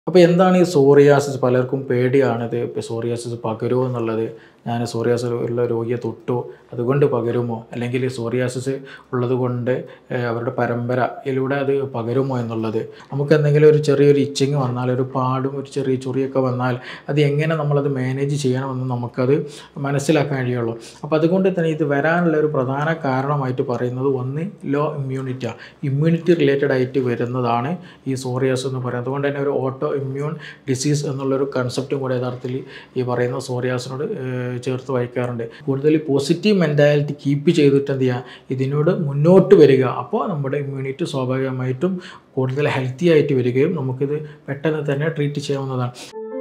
അപ്പോൾ എന്താണ് ഈ സോറിയാസിസ് പലർക്കും പേടിയാണിത് ഇപ്പോൾ സോറിയാസിസ് പകരുമോ എന്നുള്ളത് ഞാൻ സോറിയാസിസ് ഉള്ള രോഗിയെ തൊട്ടു അതുകൊണ്ട് പകരുമോ അല്ലെങ്കിൽ സോറിയാസിസ് ഉള്ളത് കൊണ്ട് ഏഹ്, അവരുടെ പരമ്പരയിലൂടെ അത് പകരുമോ എന്നുള്ളത് നമുക്ക് എന്തെങ്കിലും ഒരു ചെറിയൊരു ഇച്ചിങ് വന്നാൽ ഒരു പാടും ഒരു ചെറിയ ചൊറിയൊക്കെ വന്നാൽ അത് എങ്ങനെ നമ്മളത് മാനേജ് ചെയ്യണമെന്ന് നമുക്കത് മനസ്സിലാക്കാൻ കഴിയുള്ളൂ അപ്പോൾ അതുകൊണ്ട് തന്നെ ഇത് വരാനുള്ള ഒരു പ്രധാന കാരണമായിട്ട് പറയുന്നത് ഒന്ന് ലോ ഇമ്മ്യൂണിറ്റിയാണ് ഇമ്മ്യൂണിറ്റി റിലേറ്റഡ് ആയിട്ട് വരുന്നതാണ് ഈ സോറിയാസ് എന്ന് പറയുന്നത് അതുകൊണ്ട് തന്നെ ഒരു ഓട്ടോ ഇമ്മ്യൂൺ ഡിസീസ് എന്നുള്ളൊരു കൺസെപ്റ്റും കൂടെ യഥാർത്ഥത്തിൽ ഈ പറയുന്ന സോറിയാസിനോട് ഏഹ്, ചേർത്ത് വായിക്കാറുണ്ട് കൂടുതൽ പോസിറ്റീവ് മെൻറ്റാലിറ്റി കീപ്പ് ചെയ്തിട്ട് എന്ത് ചെയ്യുക ഇതിനോട് മുന്നോട്ട് വരിക അപ്പോൾ നമ്മുടെ ഇമ്മ്യൂണിറ്റി സ്വാഭാവികമായിട്ടും കൂടുതൽ ഹെൽത്തി ആയിട്ട് വരികയും നമുക്കിത് പെട്ടെന്ന് തന്നെ ട്രീറ്റ് ചെയ്യാവുന്നതാണ്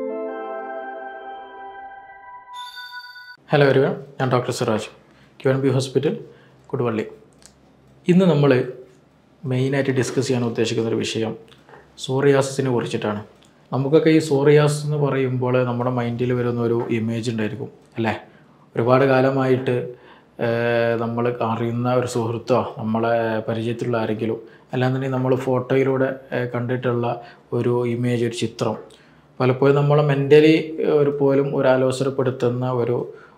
ഹലോ everyone ഞാൻ doctor Siraj Q N B hospital Koduvally ഇന്ന് നമ്മൾ മെയിനായിട്ട് ഡിസ്കസ് ചെയ്യാൻ ഉദ്ദേശിക്കുന്ന ഒരു വിഷയം സോറിയാസിസിനെ കുറിച്ചിട്ടാണ് നമുക്കൊക്കെ ഈ സോറിയാസ് എന്ന് പറയുമ്പോൾ നമ്മുടെ മൈൻഡിൽ വരുന്ന ഒരു ഇമേജ് ഉണ്ടായിരിക്കും അല്ലേ ഒരുപാട് കാലമായിട്ട് നമ്മൾ അറിയുന്ന ഒരു സുഹൃത്തോ നമ്മളെ പരിചയത്തിലുള്ള ആരെങ്കിലും അല്ലാന്നുണ്ടെങ്കിൽ നമ്മൾ ഫോട്ടോയിലൂടെ ഏഹ്, കണ്ടിട്ടുള്ള ഒരു ഇമേജ് ഒരു ചിത്രം പലപ്പോഴും നമ്മളെ മെൻ്റലി ഒരു പോലും ഒരു ആലോചനപ്പെടുത്തുന്ന ഒരു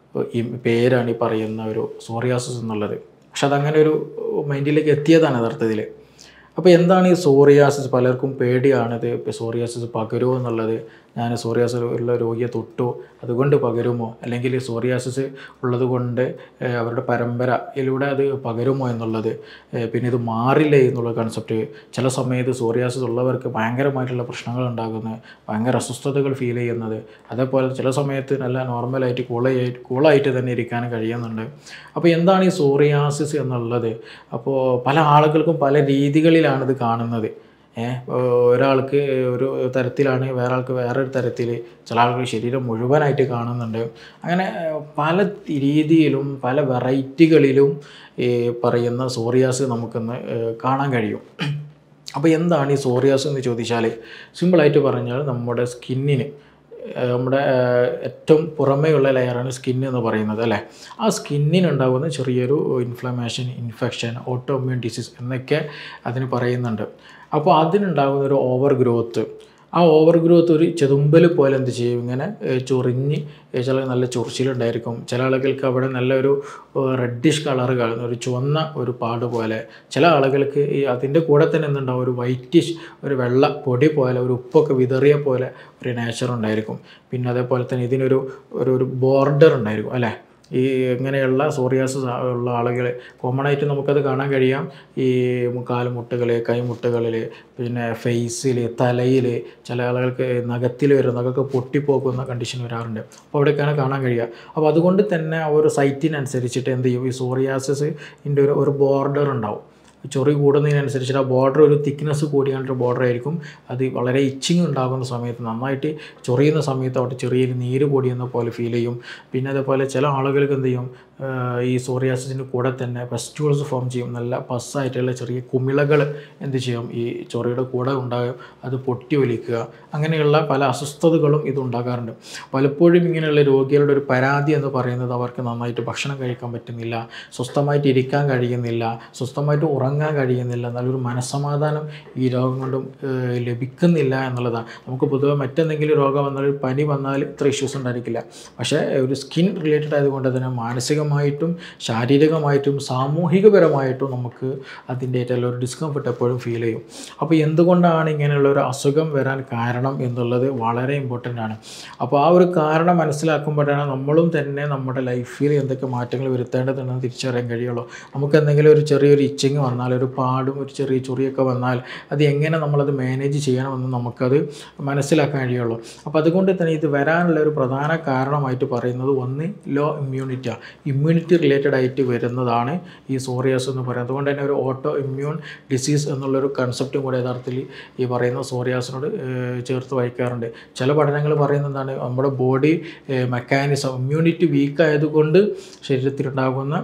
ഈ പേരാണ് ഈ പറയുന്ന ഒരു സോറിയാസിസ് എന്നുള്ളത് പക്ഷെ അതങ്ങനെ ഒരു മൈൻഡിലേക്ക് എത്തിയതാണ് യഥാർത്ഥത്തിൽ അപ്പോൾ എന്താണ് ഈ സോറിയാസിസ് പലർക്കും പേടിയാണിത് ഇപ്പോൾ സോറിയാസിസ് പകരുമോ എന്നുള്ളത് ഞാൻ സോറിയാസിസ് ഉള്ള രോഗിയെ തൊട്ടു അതുകൊണ്ട് പകരുമോ അല്ലെങ്കിൽ സോറിയാസിസ് ഉള്ളത് കൊണ്ട് ഏഹ്, അവരുടെ പരമ്പരയിലൂടെ അത് പകരുമോ എന്നുള്ളത് ഏഹ്, പിന്നെ ഇത് മാറില്ലേ എന്നുള്ള കൺസെപ്റ്റ് ചില സമയത്ത് സോറിയാസിസ് ഉള്ളവർക്ക് ഭയങ്കരമായിട്ടുള്ള പ്രശ്നങ്ങൾ ഉണ്ടാകുന്നത് ഭയങ്കര അസ്വസ്ഥതകൾ ഫീൽ ചെയ്യുന്നത് അതേപോലെ ചില സമയത്ത് നല്ല നോർമലായിട്ട് കൂളായിട്ട് കൂളായിട്ട് തന്നെ ഇരിക്കാൻ കഴിയുന്നുണ്ട് അപ്പോൾ എന്താണ് ഈ സോറിയാസിസ് എന്നുള്ളത് അപ്പോൾ പല ആളുകൾക്കും പല രീതികളിലാണ് ഇത് കാണുന്നത് ഏഹ് ഒരാൾക്ക് ഒരു തരത്തിലാണ് വേറെ ആൾക്ക് വേറൊരു തരത്തിൽ ചില ആളുകൾ ശരീരം മുഴുവനായിട്ട് കാണുന്നുണ്ട് അങ്ങനെ ഏഹ്, പല രീതിയിലും പല വെറൈറ്റികളിലും ഈ പറയുന്ന സോറിയാസ് നമുക്കിന്ന് ഏഹ്, കാണാൻ കഴിയും അപ്പോൾ എന്താണ് ഈ സോറിയാസ് എന്ന് ചോദിച്ചാൽ സിമ്പിളായിട്ട് പറഞ്ഞാൽ നമ്മുടെ സ്കിന്നിന് ഏഹ് നമ്മുടെ ഏഹ് ഏറ്റവും പുറമേയുള്ള ലെയറാണ് സ്കിൻ എന്ന് പറയുന്നത് അല്ലേ ആ സ്കിന്നിനുണ്ടാകുന്ന ചെറിയൊരു inflammation infection auto immune disease എന്നൊക്കെ അതിന് പറയുന്നുണ്ട് അപ്പോൾ അതിനുണ്ടാകുന്ന ഒരു ഓവർ ഗ്രോത്ത് ആ ഓവർ ഗ്രോത്ത് ഒരു ചെതുമ്പൽ പോലെ എന്ത് ചെയ്യും ഇങ്ങനെ ഏഹ് ചൊറിഞ്ഞ് ഏഹ് ചില നല്ല ചൊറിച്ചിലുണ്ടായിരിക്കും ചില ആളുകൾക്ക് അവിടെ നല്ലൊരു റെഡിഷ് കളർ കാണുന്ന ഒരു ചുവന്ന ഒരു പാട് പോലെ ചില ആളുകൾക്ക് ഈ അതിൻ്റെ കൂടെ തന്നെ എന്തുണ്ടാവും ഒരു വൈറ്റിഷ് ഒരു വെള്ള പൊടി പോലെ ഒരു ഉപ്പൊക്കെ വിതറിയ പോലെ ഒരു നേച്ചർ ഉണ്ടായിരിക്കും പിന്നെ അതേപോലെ തന്നെ ഇതിനൊരു ഒരു ഒരു ബോർഡർ ഉണ്ടായിരിക്കും അല്ലേ ഈ ഇങ്ങനെയുള്ള സോറിയാസിസ് ഉള്ള ആളുകൾ കോമൺ ആയിട്ട് നമുക്കത് കാണാൻ കഴിയാം ഈ കാൽമുട്ടുകൾ കൈമുട്ടുകളിൽ പിന്നെ ഫേസിൽ തലയിൽ ചില ആളുകൾക്ക് നഖത്തിൽ വരും നഖമൊക്കെ പൊട്ടിപ്പോക്കുന്ന കണ്ടീഷൻ വരാറുണ്ട് അപ്പോൾ അവിടെയൊക്കെയാണ് കാണാൻ കഴിയുക അപ്പോൾ അതുകൊണ്ട് തന്നെ ആ ഒരു സൈറ്റിനനുസരിച്ചിട്ട് എന്ത് ചെയ്യും ഈ സോറിയാസിൻ്റെ ഒരു ഒരു ബോർഡർ ഉണ്ടാവും ചൊറി കൂടുന്നതിനനുസരിച്ച് ആ ബോർഡർ ഒരു തിക്നെസ് കൂടിയാണ്ടൊരു ബോർഡർ ആയിരിക്കും അത് വളരെ ഇച്ചിങ് ഉണ്ടാകുന്ന സമയത്ത് നന്നായിട്ട് ചൊറിയുന്ന സമയത്ത് അവിടെ ചെറിയൊരു നീര് പൊടിയുന്ന പോലെ ഫീൽ ചെയ്യും പിന്നെ അതേപോലെ ചില ആളുകൾക്ക് എന്ത് ചെയ്യും ആഹ് ഈ സോറിയാസിൻ്റെ കൂടെ തന്നെ പെസ്റ്റ്യൂൾസ് ഫോം ചെയ്യും നല്ല പസ്സായിട്ടുള്ള ചെറിയ കുമിളകൾ എന്ത് ചെയ്യും ഈ ചൊറിയുടെ കൂടെ ഉണ്ടാകും അത് പൊട്ടി ഒലിക്കുക അങ്ങനെയുള്ള പല അസ്വസ്ഥതകളും ഇത് ഉണ്ടാകാറുണ്ട് പലപ്പോഴും ഇങ്ങനെയുള്ള രോഗികളുടെ ഒരു പരാതി എന്ന് പറയുന്നത് അവർക്ക് നന്നായിട്ട് ഭക്ഷണം കഴിക്കാൻ പറ്റുന്നില്ല സ്വസ്ഥമായിട്ട് ഇരിക്കാൻ കഴിയുന്നില്ല സ്വസ്ഥമായിട്ട് ഉറങ്ങാൻ കഴിയുന്നില്ല നല്ലൊരു മനസ്സമാധാനം ഈ രോഗം കൊണ്ടും ഏഹ്, ലഭിക്കുന്നില്ല എന്നുള്ളതാണ് നമുക്ക് പൊതുവെ മറ്റെന്തെങ്കിലും രോഗം വന്നാൽ ഒരു പനി വന്നാൽ ഇത്ര ഇഷ്യൂസ് ഉണ്ടായിരിക്കില്ല പക്ഷേ ഒരു സ്കിൻ റിലേറ്റഡ് ആയതുകൊണ്ട് തന്നെ മാനസികമായിട്ടും ശാരീരികമായിട്ടും സാമൂഹികപരമായിട്ടും നമുക്ക് അതിൻ്റെ ആയിട്ടുള്ള ഒരു ഡിസ്കംഫർട്ട് എപ്പോഴും ഫീൽ ചെയ്യും അപ്പോൾ എന്തുകൊണ്ടാണ് ഇങ്ങനെയുള്ള ഒരു അസുഖം വരാൻ കാരണം എന്നുള്ളത് വളരെ ഇമ്പോർട്ടൻ്റ് ആണ് അപ്പോൾ ആ ഒരു കാരണം മനസ്സിലാക്കുമ്പോഴാണ് നമ്മളും തന്നെ നമ്മുടെ ലൈഫിൽ എന്തൊക്കെ മാറ്റങ്ങൾ വരുത്തേണ്ടതുണ്ടെന്ന് തിരിച്ചറിയാൻ കഴിയുള്ളൂ നമുക്ക് എന്തെങ്കിലും ഒരു ചെറിയൊരു ഇച്ചിങ് വന്നാൽ ഒരു പാടും ഒരു ചെറിയ ചൊറിയൊക്കെ വന്നാൽ അത് എങ്ങനെ നമ്മളത് മാനേജ് ചെയ്യണമെന്ന് നമുക്കത് മനസ്സിലാക്കാൻ കഴിയുള്ളൂ അപ്പോൾ അതുകൊണ്ട് തന്നെ ഇത് വരാനുള്ള ഒരു പ്രധാന കാരണമായിട്ട് പറയുന്നത് ഒന്ന് ലോ ഇമ്മ്യൂണിറ്റിയാണ് ഇമ്മ്യൂണിറ്റി റിലേറ്റഡ് ആയിട്ട് വരുന്നതാണ് ഈ സോറിയാസ് എന്ന് പറയുന്നത് അതുകൊണ്ട് തന്നെ ഒരു ഓട്ടോ ഇമ്മ്യൂൺ ഡിസീസ് എന്നുള്ളൊരു കൺസെപ്റ്റും കൂടെ യഥാർത്ഥത്തിൽ ഈ പറയുന്ന സോറിയാസിനോട് ഏഹ്, ചേർത്ത് വായിക്കാറുണ്ട് ചില പഠനങ്ങൾ പറയുന്നതാണ് നമ്മുടെ ബോഡി മെക്കാനിസം ഇമ്മ്യൂണിറ്റി വീക്ക് ആയതുകൊണ്ട് ശരീരത്തിലുണ്ടാകുന്ന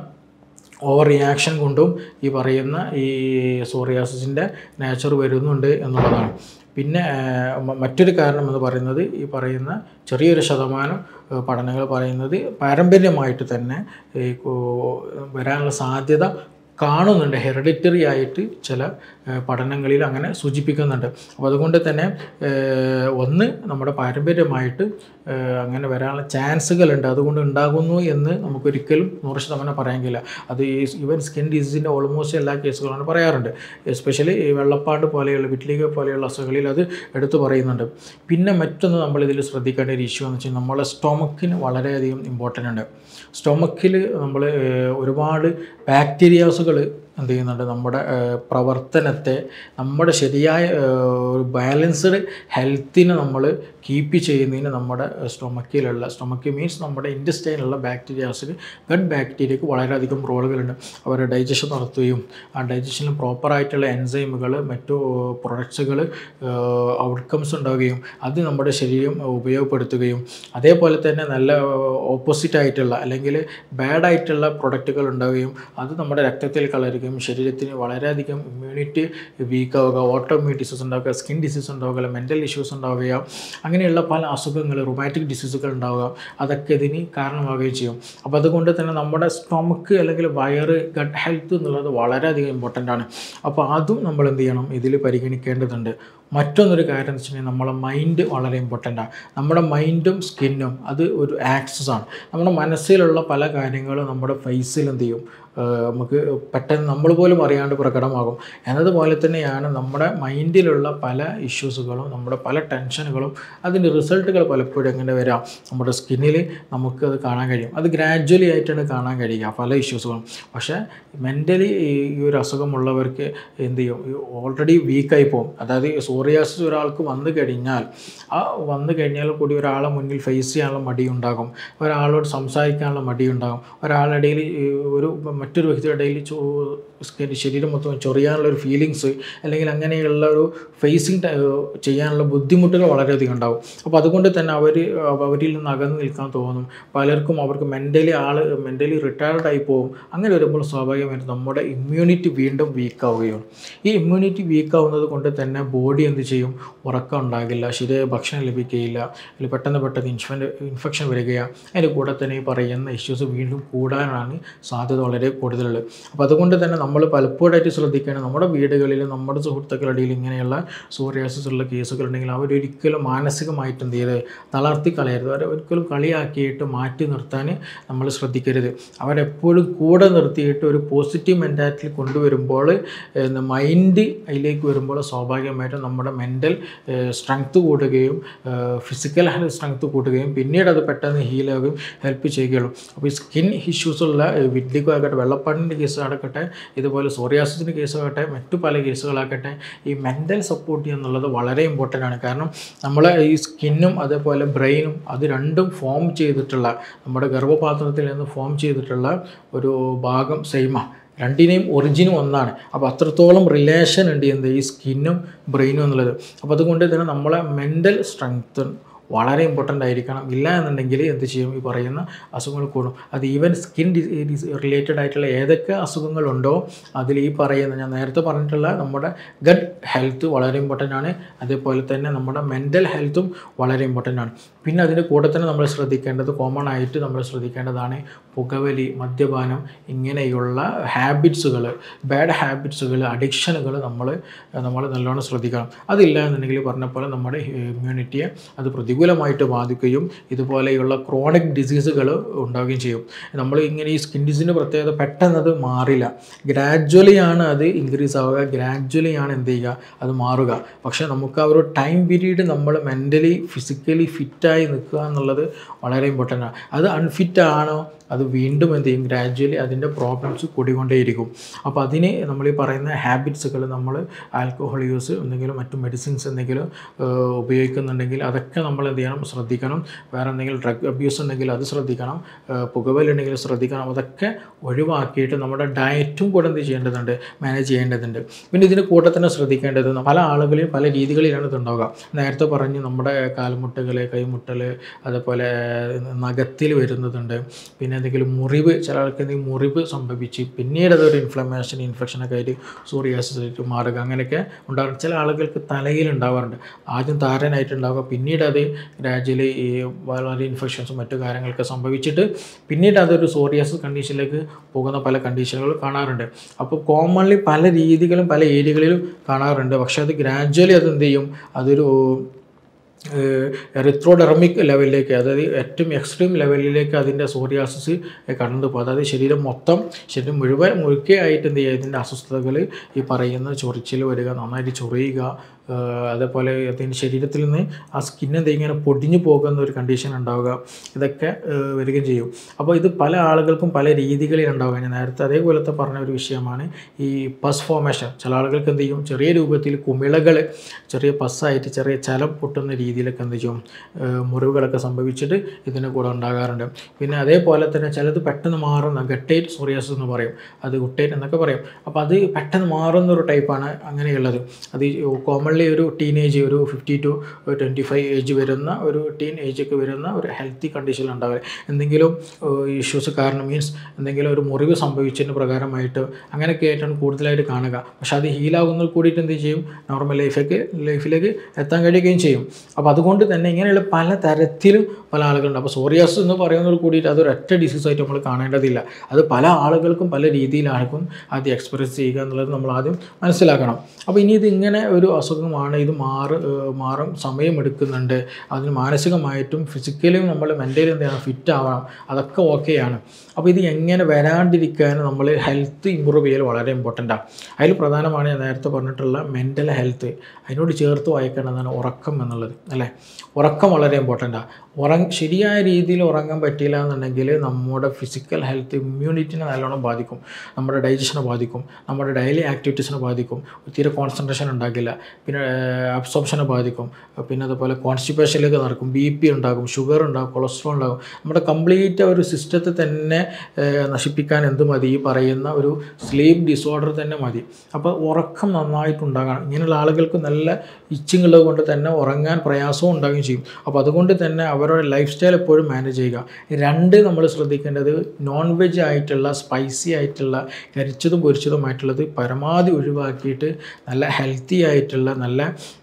ഓവർ റിയാക്ഷൻ കൊണ്ടും ഈ പറയുന്ന ഈ സോറിയാസിൻ്റെ നേച്ചർ വരുന്നുണ്ട് എന്നുള്ളതാണ് പിന്നെ ഏഹ്, മ- മറ്റൊരു കാരണം എന്ന് പറയുന്നത് ഈ പറയുന്ന ചെറിയൊരു ശതമാനം ഏഹ്, പഠനങ്ങൾ പറയുന്നത് പാരമ്പര്യമായിട്ട് തന്നെ ഈ കോ- വരാനുള്ള സാധ്യത കാണുന്നുണ്ട് ഹെറിഡിറ്ററി ആയിട്ട് ചില ഏഹ്, പഠനങ്ങളിൽ അങ്ങനെ സൂചിപ്പിക്കുന്നുണ്ട് അപ്പോൾ അതുകൊണ്ട് തന്നെ ഏഹ്, ഒന്ന് നമ്മുടെ പാരമ്പര്യമായിട്ട് ഏഹ്, അങ്ങനെ വരാനുള്ള ചാൻസുകളുണ്ട് അതുകൊണ്ട് ഉണ്ടാകുന്നു എന്ന് നമുക്കൊരിക്കലും നൂറ് ശതമാനം പറയാൻ കഴിയില്ല അത് ഈ ഈവൻ സ്കിൻ ഡിസീസിൻ്റെ ഓൾമോസ്റ്റ് എല്ലാ കേസുകളാണ് പറയാറുണ്ട് എസ്പെഷ്യലി ഈ വെള്ളപ്പാട് പോലെയുള്ള വിറ്റ്ലിക പോലെയുള്ള അസുഖങ്ങളിൽ അത് എടുത്തു പറയുന്നുണ്ട് പിന്നെ മറ്റൊന്ന് നമ്മൾ ഇതിൽ ശ്രദ്ധിക്കേണ്ട ഒരു ഇഷ്യൂ എന്ന് വെച്ചാൽ നമ്മളെ സ്റ്റൊമക്കിന് വളരെയധികം ഇമ്പോർട്ടൻ്റ് ഉണ്ട് സ്റ്റൊമക്കിൽ നമ്മൾ ഒരുപാട് ബാക്ടീരിയാസുകൾ എന്ത് ചെയ്യുന്നുണ്ട് നമ്മുടെ ഏഹ്, പ്രവർത്തനത്തെ നമ്മുടെ ശരിയായ ഏഹ്, ഒരു ബാലൻസ്ഡ് ഹെൽത്തിനെ നമ്മൾ കീപ്പ് ചെയ്യുന്നതിന് നമ്മുടെ സ്റ്റൊമക്കിലുള്ള സ്റ്റൊമക്ക് മീൻസ് നമ്മുടെ ഇൻഡസ്റ്റൈനിലുള്ള ബാക്ടീരിയാസിന് ഗഡ് ബാക്ടീരിയക്ക് വളരെയധികം റോളുകളുണ്ട് അവരുടെ ഡൈജഷൻ നടത്തുകയും ആ ഡൈജഷനിൽ പ്രോപ്പറായിട്ടുള്ള എൻസൈമുകൾ മറ്റു പ്രൊഡക്ട്സുകൾ ഔട്ട്കംസ് ഉണ്ടാവുകയും അത് നമ്മുടെ ശരീരം ഉപയോഗപ്പെടുത്തുകയും അതേപോലെ തന്നെ നല്ല ഓപ്പോസിറ്റ് ആയിട്ടുള്ള അല്ലെങ്കിൽ ബാഡ് ആയിട്ടുള്ള പ്രൊഡക്റ്റുകൾ ഉണ്ടാവുകയും അത് നമ്മുടെ രക്തത്തിൽ കളരുകയും ശരീരത്തിന് വളരെയധികം ഇമ്മ്യൂണിറ്റി വീക്ക് ആവുക ഓട്ടോമ്യൂൺ ഡിസീസ് ഉണ്ടാവുക സ്കിൻ ഡിസീസ് ഉണ്ടാവുക മെൻ്റൽ ഇഷ്യൂസ് ഉണ്ടാവുക അങ്ങനെയുള്ള പല അസുഖങ്ങൾ റൊമാറ്റിക് ഡിസീസുകൾ ഉണ്ടാവുക അതൊക്കെ ഇതിന് കാരണമാവുകയും ചെയ്യും അപ്പോൾ അതുകൊണ്ട് തന്നെ നമ്മുടെ സ്റ്റൊമക്ക് അല്ലെങ്കിൽ വയറ് ഗട്ട് ഹെൽത്ത് എന്നുള്ളത് വളരെയധികം ഇമ്പോർട്ടൻ്റ് ആണ് അപ്പോൾ അതും നമ്മൾ എന്ത് ചെയ്യണം ഇതിൽ പരിഗണിക്കേണ്ടതുണ്ട് മറ്റൊന്നൊരു കാര്യം എന്ന് വെച്ചിട്ടുണ്ടെങ്കിൽ നമ്മളെ മൈൻഡ് വളരെ ഇമ്പോർട്ടൻ്റ് ആണ് നമ്മുടെ മൈൻഡും സ്കിന്നും അത് ഒരു ആക്സസ് ആണ് നമ്മുടെ മനസ്സിലുള്ള പല കാര്യങ്ങളും നമ്മുടെ ഫേസിൽ എന്ത് ചെയ്യും ഏഹ് നമുക്ക് പെട്ടെന്ന് നമ്മൾ പോലും അറിയാണ്ട് പ്രകടമാകും എന്നതുപോലെ തന്നെയാണ് നമ്മുടെ മൈൻഡിലുള്ള പല ഇഷ്യൂസുകളും നമ്മുടെ പല ടെൻഷനുകളും അതിൻ്റെ റിസൾട്ടുകൾ പലപ്പോഴും എങ്ങനെ വരാം നമ്മുടെ സ്കിന്നിൽ നമുക്കത് കാണാൻ കഴിയും അത് ഗ്രാജ്വലി ആയിട്ടാണ് കാണാൻ കഴിയുക പല ഇഷ്യൂസുകളും പക്ഷേ മെൻ്റലി ഈ ഒരു അസുഖമുള്ളവർക്ക് എന്ത് ചെയ്യും ഓൾറെഡി വീക്കായി പോകും അതായത് സോറിയാസിസ് ഒരാൾക്ക് വന്നു കഴിഞ്ഞാൽ ആ വന്നു കഴിഞ്ഞാൽ കൂടി ഒരാളെ മുന്നിൽ ഫേസ് ചെയ്യാനുള്ള മടിയുണ്ടാകും ഒരാളോട് സംസാരിക്കാനുള്ള മടിയുണ്ടാകും ഒരാളുടെ ഇടയിൽ ഈ ഒരു മറ്റൊരു വ്യക്തിയുടെ ഇടയിൽ ചോ സ്കിൻ ശരീരം മൊത്തം ചൊറിയാനുള്ള ഒരു ഫീലിങ്സ് അല്ലെങ്കിൽ അങ്ങനെയുള്ള ഒരു ഫേസിങ് ചെയ്യാനുള്ള ബുദ്ധിമുട്ടുകൾ വളരെയധികം ഉണ്ടാവും അപ്പോൾ അതുകൊണ്ട് തന്നെ അവർ അവരിൽ നിന്ന് അകന്ന് നിൽക്കാൻ തോന്നും പലർക്കും അവർക്ക് മെൻ്റലി ആൾ മെൻ്റലി റിട്ടയർഡ് ആയി പോകും അങ്ങനെ വരുമ്പോൾ സ്വാഭാവികമായിട്ടും നമ്മുടെ ഇമ്മ്യൂണിറ്റി വീണ്ടും വീക്ക് ആവുകയാണ് ഈ ഇമ്മ്യൂണിറ്റി വീക്ക് ആവുന്നത് കൊണ്ട് തന്നെ ബോഡി എന്ത് ചെയ്യും ഉറക്കം ഉണ്ടാകില്ല ശരിയായ ഭക്ഷണം ലഭിക്കുകയില്ല അല്ലെങ്കിൽ പെട്ടെന്ന് പെട്ടെന്ന് ഇൻഫൻ ഇൻഫെക്ഷൻ വരികയാണ് അതിൻ്റെ കൂടെ തന്നെ ഈ പറയുന്ന ഇഷ്യൂസ് വീണ്ടും കൂടാനാണ് സാധ്യത വളരെ കൂടുതലുള്ളത് അപ്പോൾ അതുകൊണ്ട് തന്നെ നമ്മൾ പലപ്പോഴായിട്ട് ശ്രദ്ധിക്കുകയാണ് നമ്മുടെ വീടുകളിൽ നമ്മുടെ സുഹൃത്തുക്കളുടെ ഇടയിൽ ഇങ്ങനെയുള്ള സോറിയാസിസ് ഉള്ള കേസുകൾ ഉണ്ടെങ്കിൽ അവരൊരിക്കലും മാനസികമായിട്ട് എന്ത് ചെയ്ത് തളർത്തി കളയരുത് അവരെ ഒരിക്കലും കളിയാക്കിയിട്ട് മാറ്റി നിർത്താൻ നമ്മൾ ശ്രദ്ധിക്കരുത് അവരെപ്പോഴും കൂടെ നിർത്തിയിട്ട് ഒരു പോസിറ്റീവ് മെൻറ്റാലിറ്റി കൊണ്ടുവരുമ്പോൾ മൈൻഡ് അതിലേക്ക് വരുമ്പോൾ സ്വാഭാവികമായിട്ടും നമ്മുടെ മെൻ്റൽ സ്ട്രെങ്ത് കൂടുകയും ഫിസിക്കൽ ഹെൽത്ത് സ്ട്രെങ്ത് കൂട്ടുകയും പിന്നീട് അത് പെട്ടെന്ന് ഹീലാകുകയും ഹെൽപ്പ് ചെയ്യുകയുള്ളൂ അപ്പോൾ ഈ സ്കിൻ ഇഷ്യൂസുള്ള വിഡ്ലിക്കോ ആകട്ടെ വെള്ളപ്പാടിൻ്റെ കേസ് ആകട്ടെ ഇതുപോലെ സോറിയാസിൻ്റെ കേസാകട്ടെ മറ്റു പല കേസുകളാകട്ടെ ഈ മെൻ്റൽ സപ്പോർട്ട് ചെയ്യുക എന്നുള്ളത് വളരെ ഇമ്പോർട്ടൻ്റ് ആണ് കാരണം നമ്മൾ ഈ സ്കിന്നും അതേപോലെ ബ്രെയിനും അത് രണ്ടും ഫോം ചെയ്തിട്ടുള്ള നമ്മുടെ ഗർഭപാത്രത്തിൽ നിന്ന് ഫോം ചെയ്തിട്ടുള്ള ഒരു ഭാഗം സെയിമാണ് രണ്ടിനെയും ഒറിജിനും ഒന്നാണ് അപ്പോൾ അത്രത്തോളം റിലേഷൻ ഉണ്ട് എന്ത് ഈ സ്കിന്നും ബ്രെയിനും എന്നുള്ളത് അപ്പോൾ അതുകൊണ്ട് തന്നെ നമ്മളെ മെൻ്റൽ സ്ട്രെങ്ത് വളരെ ഇമ്പോർട്ടൻ്റ് ആയിരിക്കണം ഇല്ല എന്നുണ്ടെങ്കിൽ എന്ത് ചെയ്യും ഈ പറയുന്ന അസുഖങ്ങൾ കൂടും അത് ഈവൻ സ്കിൻ റിലേറ്റഡ് ആയിട്ടുള്ള ഏതൊക്കെ അസുഖങ്ങളുണ്ടോ അതിൽ ഈ പറയുന്ന ഞാൻ നേരത്തെ പറഞ്ഞിട്ടുള്ള നമ്മുടെ ഗഡ് ഹെൽത്ത് വളരെ ഇമ്പോർട്ടൻ്റ് ആണ് അതേപോലെ തന്നെ നമ്മുടെ മെൻ്റൽ ഹെൽത്തും വളരെ ഇമ്പോർട്ടൻ്റ് ആണ് പിന്നെ അതിൻ്റെ കൂടെ തന്നെ നമ്മൾ ശ്രദ്ധിക്കേണ്ടത് കോമൺ ആയിട്ട് നമ്മൾ ശ്രദ്ധിക്കേണ്ടതാണ് പുകവലി മദ്യപാനം ഇങ്ങനെയുള്ള ഹാബിറ്റ്സുകൾ ബാഡ് ഹാബിറ്റ്സുകൾ അഡിക്ഷനുകൾ നമ്മൾ നമ്മൾ നല്ലോണം ശ്രദ്ധിക്കണം അതില്ല എന്നുണ്ടെങ്കിൽ പറഞ്ഞ പോലെ നമ്മുടെ ഇമ്മ്യൂണിറ്റിയെ അത് പ്രതികൂലമായിട്ട് ബാധിക്കുകയും ഇതുപോലെയുള്ള ക്രോണിക് ഡിസീസുകൾ ഉണ്ടാവുകയും ചെയ്യും നമ്മൾ ഇങ്ങനെ ഈ സ്കിൻ ഡിസീസിൻ്റെ പ്രത്യേകത പെട്ടെന്ന് അത് മാറില്ല ഗ്രാജ്വലി ആണ് അത് ഇൻക്രീസ് ആവുക ഗ്രാജ്വലി ആണ് എന്ത് ചെയ്യുക അത് മാറുക പക്ഷേ നമുക്ക് ആ ഒരു ടൈം പീരീഡ് നമ്മൾ മെൻ്റലി ഫിസിക്കലി ഫിറ്റായി നിൽക്കുക എന്നുള്ളത് വളരെ ഇമ്പോർട്ടൻ്റ് ആണ് അത് അൺഫിറ്റ് ആണോ അത് വീണ്ടും എന്ത് ചെയ്യും ഗ്രാജ്വലി അതിൻ്റെ പ്രോബ്ലംസ് കൂടിക്കൊണ്ടേയിരിക്കും അപ്പോൾ അതിന് നമ്മൾ ഈ പറയുന്ന ഹാബിറ്റ്സുകൾ നമ്മൾ ആൽക്കഹോൾ യൂസ് എന്തെങ്കിലും മറ്റു മെഡിസിൻസ് എന്തെങ്കിലും ഏഹ്, ഉപയോഗിക്കുന്നുണ്ടെങ്കിൽ അതൊക്കെ നമ്മൾ എന്ത് ചെയ്യണം ശ്രദ്ധിക്കണം വേറെ എന്തെങ്കിലും ഡ്രഗ് അബ്യൂസ് ഉണ്ടെങ്കിൽ അത് ശ്രദ്ധിക്കണം ഏഹ്, പുകവലുണ്ടെങ്കിൽ ശ്രദ്ധിക്കണം അതൊക്കെ ഒഴിവാക്കിയിട്ട് നമ്മുടെ ഡയറ്റും കൂടെ എന്ത് ചെയ്യേണ്ടതുണ്ട് മാനേജ് ചെയ്യേണ്ടതുണ്ട് പിന്നെ ഇതിന് കൂടെ തന്നെ ശ്രദ്ധിക്കേണ്ടത് പല ആളുകളെയും പല രീതികളിലാണ് ഇത് ഉണ്ടാവുക നേരത്തെ പറഞ്ഞു നമ്മുടെ കാൽമുട്ടുകൾ കൈമുട്ടൽ അതുപോലെ നഖത്തിൽ വരുന്നതുണ്ട് പിന്നെ എന്തെങ്കിലും മുറിവ് ചില ആൾക്ക് എന്തെങ്കിലും മുറിവ് സംഭവിച്ച് പിന്നീട് അതൊരു ഇൻഫ്ലമേഷൻ ഇൻഫെക്ഷനൊക്കെ ആയിട്ട് സോറിയാസിസ് ആയിട്ട് മാറുക അങ്ങനെയൊക്കെ ഉണ്ടാകും ചില ആളുകൾക്ക് തലയിൽ ഉണ്ടാവാറുണ്ട് ആദ്യം താരനായിട്ട് ഉണ്ടാവുക പിന്നീട് അത് ഗ്രാജുവലി ഈ വളരെ ഇൻഫെക്ഷൻസും മറ്റു കാര്യങ്ങളൊക്കെ സംഭവിച്ചിട്ട് പിന്നീട് അതൊരു സോറിയാസിസ് കണ്ടീഷനിലേക്ക് പോകുന്ന പല കണ്ടീഷനുകൾ കാണാറുണ്ട് അപ്പോൾ കോമൺലി പല രീതികളും പല ഏരിയകളിലും കാണാറുണ്ട് പക്ഷേ അത് ഗ്രാജുവലി അത് എന്ത് ചെയ്യും അതൊരു എറിത്രോഡെർമിക് ലെവലിലേക്ക് അതായത് ഏറ്റവും എക്സ്ട്രീം ലെവലിലേക്ക് അതിൻ്റെ സോറിയാസിസ് കടന്നു പോകും അതായത് ശരീരം മൊത്തം ശരീരം മുഴുവൻ മുഴുക്കയായിട്ട് എന്ത് ചെയ്യുക ഇതിൻ്റെ അസ്വസ്ഥതകൾ ഈ പറയുന്ന ചൊറിച്ചിൽ വരിക നന്നായിട്ട് ചൊറിയുക ഏഹ് അതേപോലെ അതിൻ്റെ ശരീരത്തിൽ നിന്ന് ആ സ്കിൻ എന്ത് ഇങ്ങനെ പൊടിഞ്ഞു പോകുന്ന ഒരു കണ്ടീഷൻ ഉണ്ടാവുക ഇതൊക്കെ ഏഹ് വരികയും ചെയ്യും അപ്പോൾ ഇത് പല ആളുകൾക്കും പല രീതികളിൽ ഉണ്ടാവുക ഞാൻ നേരത്തെ അതേപോലത്തെ പറഞ്ഞ ഒരു വിഷയമാണ് ഈ പസ് ഫോമേഷൻ ചില ആളുകൾക്ക് എന്ത് ചെയ്യും ചെറിയ രൂപത്തിൽ കുമിളകൾ ചെറിയ പസ്സായിട്ട് ചെറിയ ചലം പൊട്ടുന്ന രീതിയിലൊക്കെ എന്ത് ചെയ്യും ഏഹ് മുറിവുകളൊക്കെ സംഭവിച്ചിട്ട് ഇതിന് കൂടെ ഉണ്ടാകാറുണ്ട് പിന്നെ അതേപോലെ തന്നെ ചിലത് പെട്ടെന്ന് മാറുന്ന ഗട്ടേറ്റ് സോറിയാസിസ് എന്ന് പറയും അത് ഗുട്ടേറ്റ് എന്നൊക്കെ പറയും അപ്പോൾ അത് പെട്ടെന്ന് മാറുന്ന ഒരു ടൈപ്പാണ് അങ്ങനെയുള്ളത് അത് കോമൺലി ഒരു ടീനേജ് ഒരു fifty to twenty five age വരുന്ന ഒരു ടീൻ ഏജ് ഒക്കെ വരുന്ന ഒരു ഹെൽത്തി കണ്ടീഷനിൽ ഉണ്ടാവുക എന്തെങ്കിലും ഇഷ്യൂസ് കാരണം മീൻസ് എന്തെങ്കിലും ഒരു മുറിവ് സംഭവിച്ചതിന് പ്രകാരമായിട്ട് അങ്ങനെയൊക്കെ ആയിട്ടാണ് കൂടുതലായിട്ട് കാണുക പക്ഷെ അത് ഹീലാകുന്നത് കൂടിയിട്ട് എന്ത് ചെയ്യും നോർമൽ ലൈഫൊക്കെ ലൈഫിലേക്ക് എത്താൻ കഴിയുകയും ചെയ്യും അപ്പോൾ അതുകൊണ്ട് തന്നെ ഇങ്ങനെയുള്ള പല തരത്തിലും പല ആളുകളുണ്ട് അപ്പോൾ സോറിയാസ് എന്ന് പറയുന്നതോട് കൂടിയിട്ട് അതൊരു ഒറ്റ ഡിസീസായിട്ട് നമ്മൾ കാണേണ്ടതില്ല അത് പല ആളുകൾക്കും പല രീതിയിലായിരിക്കും അത് എക്സ്പ്രസ് ചെയ്യുക എന്നുള്ളത് നമ്മൾ ആദ്യം മനസ്സിലാക്കണം അപ്പോൾ ഇനി ഇത് ഇങ്ങനെ ഒരു അസുഖമാണ് ഇത് മാറ് ഏഹ് മാറും സമയമെടുക്കുന്നുണ്ട് അതിന് മാനസികമായിട്ടും ഫിസിക്കലിയും നമ്മൾ മെൻ്റലി എന്ത് ചെയ്യണം ഫിറ്റ് ആവണം അതൊക്കെ ഓക്കെയാണ് അപ്പോൾ ഇത് എങ്ങനെ വരാണ്ടിരിക്കാൻ നമ്മൾ ഹെൽത്ത് ഇമ്പ്രൂവ് ചെയ്യൽ വളരെ ഇമ്പോർട്ടൻ്റാണ് അതിൽ പ്രധാനമാണ് ഞാൻ നേരത്തെ പറഞ്ഞിട്ടുള്ള മെൻ്റൽ ഹെൽത്ത് അതിനോട് ചേർത്ത് വായിക്കേണ്ടതാണ് ഉറക്കം എന്നുള്ളത് അല്ലേ ഉറക്കം വളരെ ഇമ്പോർട്ടൻ്റാണ് ഉറങ്ങ ശരിയായ രീതിയിൽ ഉറങ്ങാൻ പറ്റിയില്ല എന്നുണ്ടെങ്കിൽ നമ്മുടെ ഫിസിക്കൽ ഹെൽത്ത് ഇമ്മ്യൂണിറ്റിനെ നല്ലോണം ബാധിക്കും നമ്മുടെ ഡൈജഷനെ ബാധിക്കും നമ്മുടെ ഡെയിലി ആക്ടിവിറ്റീസിനെ ബാധിക്കും തീരെ കോൺസെൻട്രേഷൻ ഉണ്ടാകില്ല പിന്നെ അബ്സോർപ്ഷനെ ബാധിക്കും പിന്നെ അതുപോലെ കോൺസ്റ്റിപ്പേഷനിലേക്ക് നടക്കും ബി പി ഉണ്ടാകും ഷുഗർ ഉണ്ടാകും കൊളസ്ട്രോൾ ഉണ്ടാകും നമ്മുടെ കംപ്ലീറ്റ് ഒരു സിസ്റ്റത്തെ തന്നെ ഏഹ്, നശിപ്പിക്കാൻ എന്ത് മതി ഈ പറയുന്ന ഒരു സ്ലീപ്പ് ഡിസോർഡർ തന്നെ മതി അപ്പോൾ ഉറക്കം നന്നായിട്ടുണ്ടാകണം ഇങ്ങനെയുള്ള ആളുകൾക്ക് നല്ല ഇച്ചിങ് ഉള്ളത് കൊണ്ട് തന്നെ ഉറങ്ങാൻ പ്രയാസവും ഉണ്ടാകുകയും ചെയ്യും അപ്പോൾ അതുകൊണ്ട് തന്നെ അവരുടെ ലൈഫ് സ്റ്റൈൽ എപ്പോഴും മാനേജ് ചെയ്യുക രണ്ട് നമ്മൾ ശ്രദ്ധിക്കേണ്ടത് നോൺ വെജ് ആയിട്ടുള്ള സ്പൈസി ആയിട്ടുള്ള കരിച്ചതും പൊരിച്ചതുമായിട്ടുള്ളത് പരമാവധി ഒഴിവാക്കിയിട്ട് നല്ല ഹെൽത്തി ആയിട്ടുള്ള നല്ല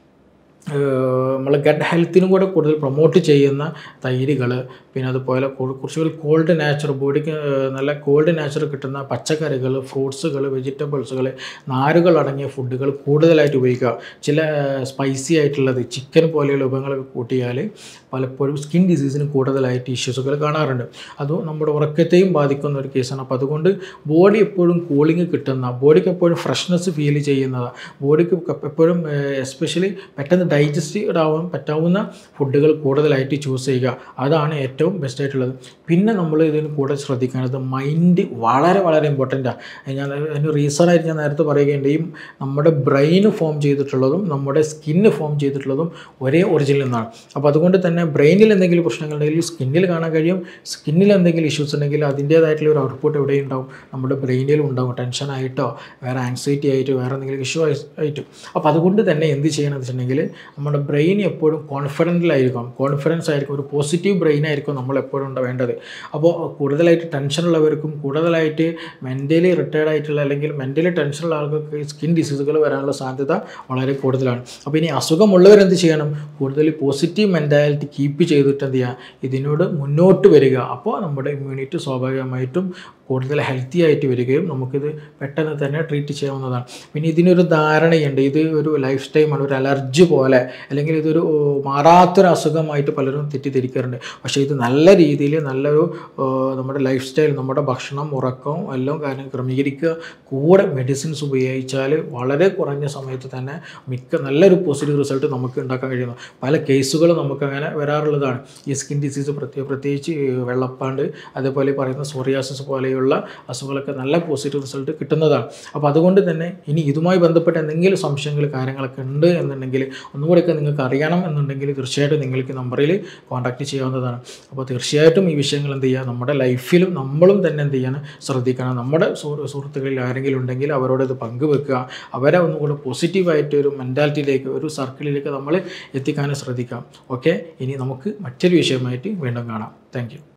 നമ്മൾ ഗട്ട് ഹെൽത്തിനും കൂടെ കൂടുതൽ പ്രൊമോട്ട് ചെയ്യുന്ന തൈരുകൾ പിന്നെ അതുപോലെ കു- കുറച്ചുകൂടി കോൾഡ് നാച്ചർ ബോഡിക്ക് ഏഹ്, നല്ല കോൾഡ് നാച്ചർ കിട്ടുന്ന പച്ചക്കറികൾ ഫ്രൂട്ട്സുകൾ വെജിറ്റബിൾസുകൾ നാരുകൾ അടങ്ങിയ ഫുഡുകൾ കൂടുതലായിട്ട് ഉപയോഗിക്കുക ചില സ്പൈസി ആയിട്ടുള്ളത് ചിക്കൻ പോലെയുള്ള വിഭവങ്ങളൊക്കെ കൂട്ടിയാൽ പലപ്പോഴും സ്കിൻ ഡിസീസിന് കൂടുതലായിട്ട് ഇഷ്യൂസുകൾ കാണാറുണ്ട് അതും നമ്മുടെ ഉറക്കത്തെയും ബാധിക്കുന്ന ഒരു കേസാണ് അപ്പോൾ അതുകൊണ്ട് ബോഡി എപ്പോഴും കൂളിംഗ് കിട്ടുന്ന ബോഡിക്ക് എപ്പോഴും ഫ്രഷ്നെസ് ഫീൽ ചെയ്യുന്നത് ബോഡിക്ക് എപ്പോഴും എസ്പെഷ്യലി പെട്ടെന്ന് ഡൈജസ്റ്റീവ് ആവാൻ പറ്റാവുന്ന ഫുഡുകൾ കൂടുതലായിട്ട് ചൂസ് ചെയ്യുക അതാണ് ഏറ്റവും ബെസ്റ്റ് ആയിട്ടുള്ളത് പിന്നെ നമ്മൾ ഇതിന് കൂടെ ശ്രദ്ധിക്കേണ്ടത് മൈൻഡ് വളരെ വളരെ ഇമ്പോർട്ടൻ്റാണ് ഞാൻ അതിന് റീസണായിട്ട് ഞാൻ നേരത്തെ പറയുകയുണ്ട് ഈ നമ്മുടെ ബ്രെയിൻ ഫോം ചെയ്തിട്ടുള്ളതും നമ്മുടെ സ്കിന്ന് ഫോം ചെയ്തിട്ടുള്ളതും ഒരേ ഒറിജിനിൽ നിന്നാണ് അപ്പോൾ അതുകൊണ്ട് തന്നെ ബ്രെയിനിൽ എന്തെങ്കിലും പ്രശ്നങ്ങളുണ്ടെങ്കിൽ സ്കിന്നിൽ കാണാൻ കഴിയും സ്കിന്നിൽ എന്തെങ്കിലും ഇഷ്യൂസ് ഉണ്ടെങ്കിൽ അതിൻ്റേതായിട്ടുള്ള ഒരു ഔട്ട്പുട്ട് എവിടെ ഉണ്ടാവും നമ്മുടെ ബ്രെയിനിലും ഉണ്ടാവും ടെൻഷനായിട്ടോ വേറെ ആങ്സൈറ്റി ആയിട്ടോ വേറെ എന്തെങ്കിലും ഇഷ്യൂ ആയിട്ടോ അപ്പോൾ അതുകൊണ്ട് തന്നെ എന്ത് ചെയ്യണമെന്ന് വെച്ചിട്ടുണ്ടെങ്കിൽ നമ്മുടെ ബ്രെയിൻ എപ്പോഴും കോൺഫിഡൻറ്റിലായിരിക്കും കോൺഫിഡൻസ് ആയിരിക്കും ഒരു പോസിറ്റീവ് ബ്രെയിൻ ആയിരിക്കും നമ്മൾ എപ്പോഴും ഉണ്ട് വേണ്ടത് അപ്പോൾ കൂടുതലായിട്ട് ടെൻഷനുള്ളവർക്കും കൂടുതലായിട്ട് മെൻ്റലി റിട്ടയർഡ് ആയിട്ടുള്ള അല്ലെങ്കിൽ മെൻ്റലി ടെൻഷനുള്ള ആളുകൾക്ക് സ്കിൻ ഡിസീസുകൾ വരാനുള്ള സാധ്യത വളരെ കൂടുതലാണ് അപ്പോൾ ഇനി അസുഖമുള്ളവരെന്ത് ചെയ്യണം കൂടുതൽ പോസിറ്റീവ് മെൻറ്റാലിറ്റി കീപ്പ് ചെയ്തിട്ട് എന്ത് ചെയ്യുക ഇതിനോട് മുന്നോട്ട് വരിക അപ്പോൾ നമ്മുടെ ഇമ്മ്യൂണിറ്റി സ്വാഭാവികമായിട്ടും കൂടുതൽ ഹെൽത്തി ആയിട്ട് വരികയും നമുക്കിത് പെട്ടെന്ന് തന്നെ ട്രീറ്റ് ചെയ്യാവുന്നതാണ് പിന്നെ ഇതിനൊരു ധാരണയുണ്ട് ഇത് ഒരു ലൈഫ് സ്റ്റൈമാണ് ഒരു അലർജി പോലെ അല്ലെങ്കിൽ ഇതൊരു ഓ, മാറാത്തൊരു അസുഖമായിട്ട് പലരും തെറ്റിദ്ധരിക്കാറുണ്ട് പക്ഷേ ഇത് നല്ല രീതിയിൽ നല്ലൊരു ഓ, നമ്മുടെ ലൈഫ് സ്റ്റൈൽ നമ്മുടെ ഭക്ഷണം ഉറക്കം എല്ലാം കാര്യം ക്രമീകരിക്കുക കൂടെ മെഡിസിൻസ് ഉപയോഗിച്ചാൽ വളരെ കുറഞ്ഞ സമയത്ത് തന്നെ മിക്ക നല്ലൊരു പോസിറ്റീവ് റിസൾട്ട് നമുക്ക് ഉണ്ടാക്കാൻ കഴിയുന്നു പല കേസുകളും നമുക്ക് അങ്ങനെ വരാറുള്ളതാണ് ഈ സ്കിൻ ഡിസീസ് പ്രത്യേക പ്രത്യേകിച്ച് ഈ വെള്ളപ്പാണ്ട് അതേപോലെ ഈ പറയുന്ന സോറിയാസിസ് പോലെയുള്ള അസുഖങ്ങളൊക്കെ നല്ല പോസിറ്റീവ് റിസൾട്ട് കിട്ടുന്നതാണ് അപ്പോൾ അതുകൊണ്ട് തന്നെ ഇനി ഇതുമായി ബന്ധപ്പെട്ട എന്തെങ്കിലും സംശയങ്ങൾ കാര്യങ്ങളൊക്കെ ഉണ്ട് എന്നുണ്ടെങ്കിൽ ഒന്നുകൂടെയൊക്കെ നിങ്ങൾക്ക് അറിയണം എന്നുണ്ടെങ്കിൽ തീർച്ചയായിട്ടും നിങ്ങൾക്ക് നമ്പറിൽ കോൺടാക്റ്റ് ചെയ്യാവുന്നതാണ് അപ്പോൾ തീർച്ചയായിട്ടും ഈ വിഷയങ്ങൾ എന്ത് ചെയ്യുക നമ്മുടെ ലൈഫിലും നമ്മളും തന്നെ എന്ത് ചെയ്യാൻ ശ്രദ്ധിക്കണം നമ്മുടെ സുഹൃ- സുഹൃത്തുക്കളിൽ ആരെങ്കിലും ഉണ്ടെങ്കിൽ അവരോട് ഇത് പങ്കുവെക്കുക അവരെ ഒന്നുകൂടെ പോസിറ്റീവായിട്ട് ഒരു മെൻറ്റാലിറ്റിയിലേക്ക് ഒരു സർക്കിളിലേക്ക് നമ്മൾ എത്തിക്കാനും ശ്രദ്ധിക്കാം ഓക്കെ ഇനി നമുക്ക് മറ്റൊരു വിഷയമായിട്ട് വീണ്ടും കാണാം താങ്ക്